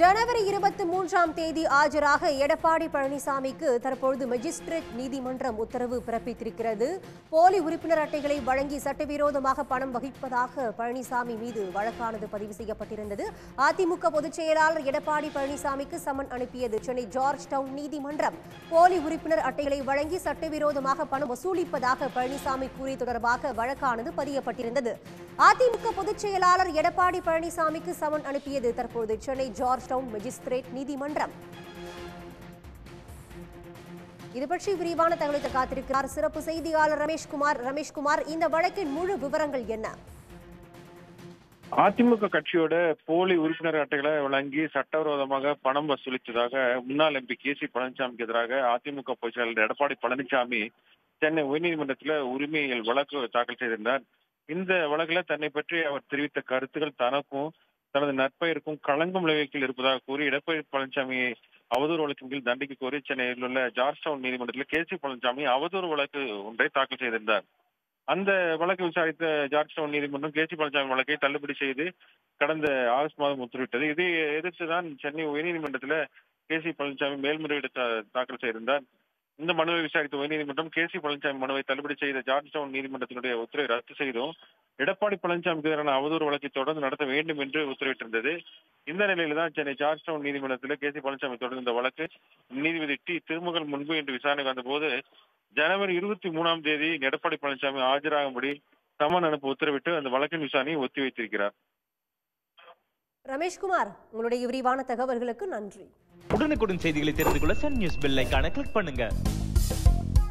ஜனவரி இருபத்தி மூன்றாம் தேதி ஆஜராக எடப்பாடி பழனிசாமிக்கு தற்பொழுது மெஜிஸ்ட்ரேட் நீதிமன்றம் உத்தரவு பிறப்பித்திருக்கிறது போலி உறுப்பினர் அட்டைகளை வழங்கி சட்டவிரோதமாக பணம் வகிப்பதாக பழனிசாமி மீது வழக்கானது பதிவு செய்யப்பட்டிருந்தது அதிமுக பொதுச் செயலாளர் எடப்பாடி பழனிசாமிக்கு சமன் அனுப்பியது சென்னை ஜார்ஜ் டவுன் நீதிமன்றம் போலி உறுப்பினர் அட்டைகளை வழங்கி சட்டவிரோதமாக பணம் வசூலிப்பதாக பழனிசாமி கூறிய தொடர்பாக வழக்கானது பதியப்பட்டிருந்தது அதிமுக பொதுச் செயலாளர் எடப்பாடி பழனிசாமிக்கு சமன் அனுப்பியது தற்போது சென்னை ஜார்ஜ் டவுன் மெஜிஸ்ட்ரேட் நீதிமன்றம் இது பற்றி விரிவான தகவலை தர காத்திருக்கிறார் சிறப்பு செய்தியாளர் ரமேஷ்குமார் ரமேஷ்குமார் இந்த வழக்கின் முழு விவரங்கள் என்ன அதிமுக கட்சியோட போலி உறுப்பினர் அட்டைகளை வழங்கி சட்டவிரோதமாக பணம் வசூலித்ததாக முன்னாள் எம்பி கே சி பழனிசாமிக்கு எதிராக அதிமுக பொதுச் செயலாளர் எடப்பாடி பழனிசாமி சென்னை உயர்நீதிமன்றத்தில் உரிமையியல் வழக்கு தாக்கல் செய்திருந்தார் இந்த வழக்குல தன்னை பற்றி அவர் தெரிவித்த கருத்துக்கள் தனக்கும் தனது நற்பெயருக்கும் களங்கம் விளைவிக்கில் இருப்பதாக கூறி எடப்பாடி பழனிசாமியை அவதூறு வழக்கின் கீழ் தண்டிக்க கோரி சென்னையில் உள்ள ஜார்ஜ் டவுன் நீதிமன்றத்தில் கே சி பழனிசாமி அவதூறு வழக்கு ஒன்றை தாக்கல் செய்திருந்தார் அந்த வழக்கு விசாரித்த ஜார்ஜ் டவுன் நீதிமன்றம் கே சி பழனிசாமி வழக்கை தள்ளுபடி செய்து கடந்த ஆகஸ்ட் மாதம் உத்தரவிட்டது இதை எதிர்த்து தான் சென்னை உயர்நீதிமன்றத்தில் கே சி பழனிசாமி மேல்முறையீடு தா- தாக்கல் செய்திருந்தார் இந்த மனுவை விசாரித்த உயர்நீதிமன்றம் கே சி பழனிசாமி மனுவை தள்ளுபடி செய்த ஜார்ஜ் டவுன் நீதிமன்றத்தினுடைய உத்தரவை ரத்து செய்தும் எடப்பாடி பழனிசாமிக்கு எதிரான அவதூறு வழக்கை தொடர்ந்து நடத்த வேண்டும் என்று உத்தரவிட்டிருந்தது இந்த நிலையில தான் சென்னை ஜார்ஜ் டவுன் நீதிமன்றத்தில் கே சி பழனிசாமி தொடர்ந்த இந்த வழக்கு நீதிபதி டி திருமகள் முன்பு இன்று விசாரணைக்கு வந்தபோது ஜனவரி இருபத்தி மூணாம் தேதி எடப்பாடி பழனிசாமி ஆஜராகும்படி சமன் அனுப்ப உத்தரவிட்டு அந்த வழக்கின் விசாரணையை ஒத்திவைத்திருக்கிறார் ரமேஷ்குமார் உங்களுடைய விரிவான தகவல்களுக்கு நன்றி உடனுக்குடன் செய்திகளை தெரிந்து கொள்ள சன் நியூஸ் பெல் ஐகானை கிளிக் பண்ணுங்க